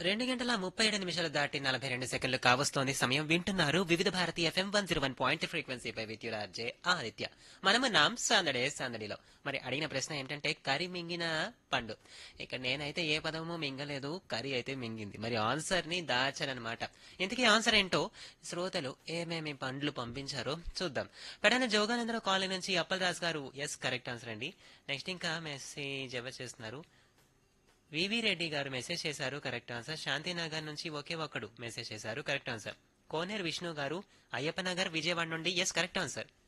రెండు గంటల ముప్పై ఏడు నిమిషాలు దాటి నలభై రెండు సెకండ్లు కావస్తోంది సమయం వింటున్నారు Vividh Bharati FM one zero one point ఫ్రీక్వెన్సీపై విద్యురార్జే ఆదిత్య మనము నాం సందడే సందడిలో మరి అడిగిన ప్రశ్న ఏంటంటే కరి మింగిన పండు ఇక నేనైతే ఏ పదము మింగలేదు కరి అయితే మింగింది మరి ఆన్సర్ ని దాచానమాట ఇంతకీ ఆన్సర్ ఏంటో శ్రోతలు ఏమేమి పండ్లు పంపించారో చూద్దాం పెడన జోగానందరావు కాలనీ నుంచి Appalaraju garu yes correct answer అండి నెక్స్ట్ ఇంకా మెసేజ్ ఎవరు చేస్తున్నారు వివి రెడ్డి గారు మెసేజ్ చేశారు కరెక్ట్ ఆన్సర్ శాంతినగర్ నుంచి ఒకే ఒక్కడు మెసేజ్ చేశారు కరెక్ట్ ఆన్సర్ కోనేరు విష్ణు గారు అయ్యప్ప నగర్ విజయవాడ నుండి ఎస్ కరెక్ట్ ఆన్సర్